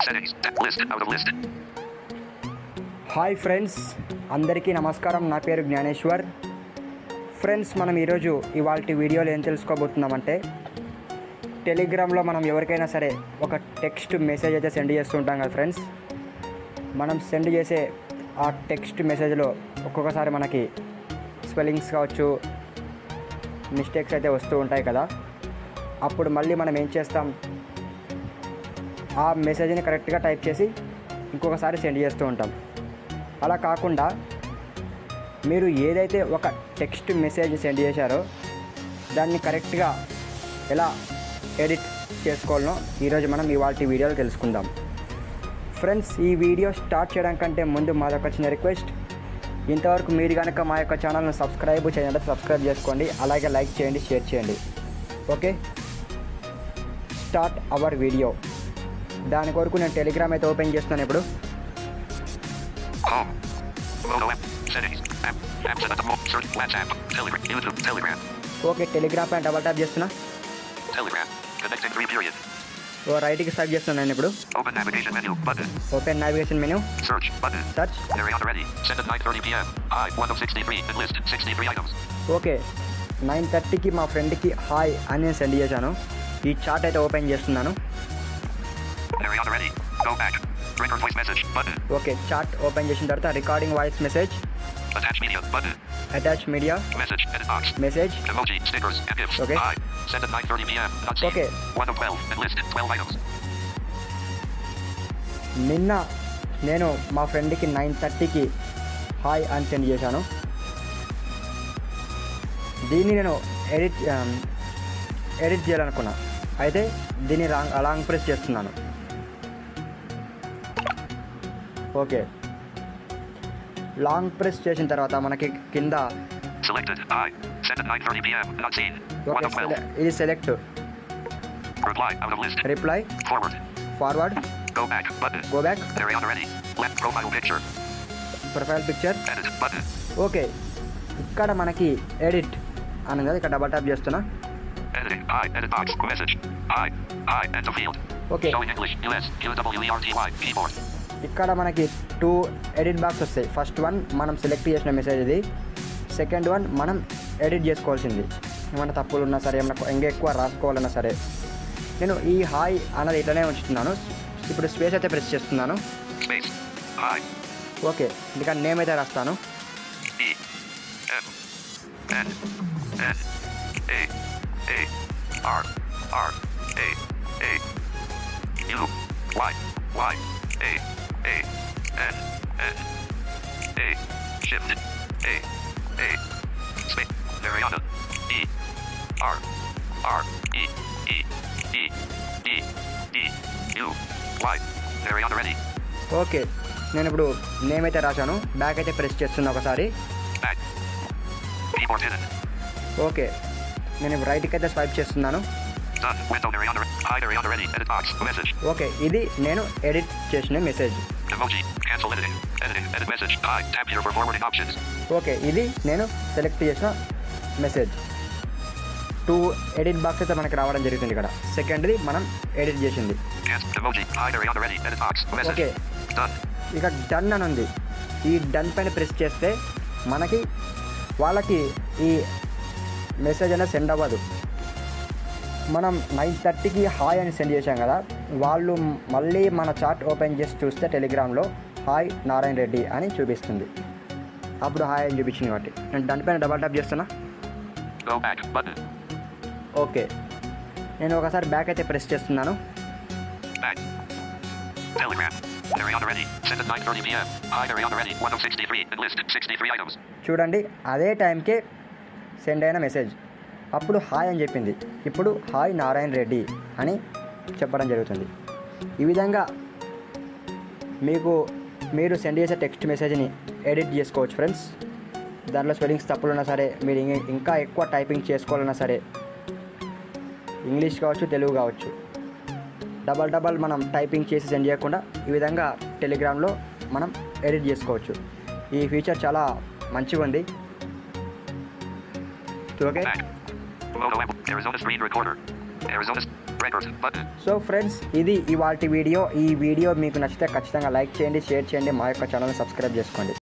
Settings. List. Out of list. Hi friends అందరికీ నమస్కారం నా పేరు జ్ఞానేశ్వర్ ఫ్రెండ్స్ మనం ఈరోజు ఇవాళ వీడియోలో ఏం తెలుసుకోబోతున్నామంటే టెలిగ్రామ్లో మనం ఎవరికైనా సరే ఒక టెక్స్ట్ మెసేజ్ అయితే సెండ్ చేస్తుంటాం కదా ఫ్రెండ్స్ మనం సెండ్ చేసే ఆ టెక్స్ట్ మెసేజ్లో ఒక్కొక్కసారి మనకి స్పెల్లింగ్స్ కావచ్చు మిస్టేక్స్ అయితే వస్తూ ఉంటాయి కదా అప్పుడు మళ్ళీ మనం ఏం చేస్తాం ఆ మెసేజ్ని కరెక్ట్గా టైప్ చేసి ఇంకొకసారి సెండ్ చేస్తూ ఉంటాం అలా కాకుండా మీరు ఏదైతే ఒక టెక్స్ట్ మెసేజ్ సెండ్ చేశారో దాన్ని కరెక్ట్గా ఎలా ఎడిట్ చేసుకోవాలనో ఈరోజు మనం ఇవాళ వీడియోలో తెలుసుకుందాం ఫ్రెండ్స్ ఈ వీడియో స్టార్ట్ చేయడం కంటే ముందు మాదొక చిన్న రిక్వెస్ట్ ఇంతవరకు మీరు కనుక మా యొక్క ఛానల్ను సబ్స్క్రైబ్ చేయండి సబ్స్క్రైబ్ చేసుకోండి అలాగే లైక్ చేయండి షేర్ చేయండి ఓకే స్టార్ట్ అవర్ వీడియో దాని కొరకు నేను టెలిగ్రామ్ అయితే ఓపెన్ చేస్తున్నాను ఇప్పుడు Home. Photo app. Settings. App. Apps at the moment. Search. WhatsApp. Telegram. YouTube. Telegram. Okay Telegram పైన డబల్ ట్యాప్ చేస్తున్నా Telegram. Connecting three period. ఓ రైట్కి స్వైప్ చేస్తున్నాను నేను ఇప్పుడు Open navigation menu. Button. Open navigation menu Search. Button. Search Ariana ready. Send at 9:30 p.m. I 1 of 63. And list 63 items. Okay nine థర్టీకి మా ఫ్రెండ్కి హాయ్ అని నేను సెండ్ చేశాను ఈ చాట్ అయితే ఓపెన్ చేస్తున్నాను Ariana ready. Go back. Record voice message. Button. Okay chat open చేసిన తర్వాత recording voice message Attach media. Button. Attach media Message. Edit box. Message Emoji. Stickers. And GIFs. Okay. I. Send at 9:30 p.m. Not seen. Okay. 1 of 12. And list 12 items. నిన్న నేను మా ఫ్రెండ్కి nine థర్టీకి hi అని send చేశాను దీన్ని నేను edit edit చేయాలనుకున్నా అయితే దీన్ని రాంగ్ అలాంగ్ ప్రెస్ చేస్తున్నాను ఓకే లాంగ్ ప్రెస్ చేసిన తర్వాత మనకి కింద Selected. I. Send at 9:30 p.m. Not seen. 1 okay of 12. సెలె- ఇది select Reply. Out of list. Reply Forward. Forward Go back. Button. Go back Ariana ready. Left profile picture. Profile picture Edit. Button. Okay ఇక్కడ మనకి edit అని కదా ఇక్కడ double tap చేస్తున్నా Editing. I. Edit box. Message. I. I. Enter field. Okay Showing English. US. U-W-E-R-T-Y. Keyboard. ఇక్కడ మనకి two edit box వస్తాయి first one మనం సెలెక్ట్ చేసిన మెసేజ్ ఇది సెకండ్ వన్ మనం ఎడిట్ చేసుకోవాల్సింది ఏమైనా తప్పులు ఉన్నా సరే ఏమైనా ఇంకా ఎక్కువ రాసుకోవాలన్నా సరే నేను ఈ హాయ్ అన్నది ఇట్లనే ఉంచుతున్నాను ఇప్పుడు స్పేస్ అయితే ప్రెస్ చేస్తున్నాను Space. I. ఓకే ఇక్కడ నేమ్ అయితే రాస్తాను E. N. N. N. A. A. R. R. A. A. U. Y. Y. A. A. N. N. A. Shift. A. A. Space. Mariana. E. R. R. E. E. E. E. E. U. Y. Mariana ready. Okay నేను ఇప్పుడు name అయితే రాశాను back అయితే press చేస్తున్నా ఒకసారి Back. Keyboard hidden. Okay నేను ఇప్పుడు రైట్కి అయితే స్వైప్ చేస్తున్నాను Done. Window Ariana. Hi Ariana ready. Edit box. Message. Okay ఇది నేను ఎడిట్ చేసిన message Emoji. Cancel editing. Editing. Edit message. I. Tap here for forwarding options. Okay ఇది నేను సెలెక్ట్ చేసిన మెసేజ్ టూ ఎడిట్ బాక్స్ అయితే మనకి రావడం జరుగుతుంది ఇక్కడ సెకండ్ది మనం ఎడిట్ చేసింది Cancel. Emoji. Hi Ariana ready. Edit box. Message. Okay Done. ఇక డన్ అని ఉంది ఈ డన్ పైన ప్రెస్ చేస్తే మనకి వాళ్ళకి ఈ మెసేజ్ అనేది సెండ్ అవ్వదు మనం నైన్ థర్టీకి హాయ్ అని సెండ్ చేశాం కదా వాళ్ళు మళ్ళీ మన చాట్ ఓపెన్ చేసి చూస్తే టెలిగ్రామ్లో హాయ్ నారాయణ రెడ్డి అని చూపిస్తుంది అప్పుడు హాయ్ అని చూపించింది కాబట్టి నేను దానిపైన డబల్ ట్యాప్ చేస్తున్నా Go back. Button. ఓకే నేను ఒకసారి బ్యాక్ అయితే ప్రెస్ చేస్తున్నాను Back. Telegram. Ariana ready. Send at 9:30 p.m. Hi Ariana ready. 1 of 63. And list 63 items. చూడండి అదే టైంకే సెండ్ అయిన మెసేజ్ అప్పుడు హాయ్ అని చెప్పింది ఇప్పుడు హాయ్ నారాయణ రెడ్డి అని చెప్పడం జరుగుతుంది ఈ విధంగా మీకు మీరు సెండ్ చేసే టెక్స్ట్ మెసేజ్ని ఎడిట్ చేసుకోవచ్చు ఫ్రెండ్స్ దాంట్లో స్పెల్లింగ్స్ తప్పులు ఉన్నా సరే మీరు ఇంక- ఇంకా ఎక్కువ టైపింగ్ చేసుకోవాలన్నా సరే ఇంగ్లీష్ కావచ్చు తెలుగు కావచ్చు డబల్ డబల్ మనం టైపింగ్ చేసి సెండ్ చేయకుండా ఈ విధంగా టెలిగ్రామ్లో మనం ఎడిట్ చేసుకోవచ్చు ఈ ఫీచర్ చాలా మంచిగా ఉంది okay Back. Photo app. Arizona screen recorder. Arizona. Red person. Button. So friends ఇది ఇవాళ వీడియో ఈ వీడియో మీకు నచ్చితే ఖచ్చితంగా లైక్ చేయండి షేర్ చేయండి మా యొక్క ఛానల్ని సబ్స్క్రైబ్ చేసుకోండి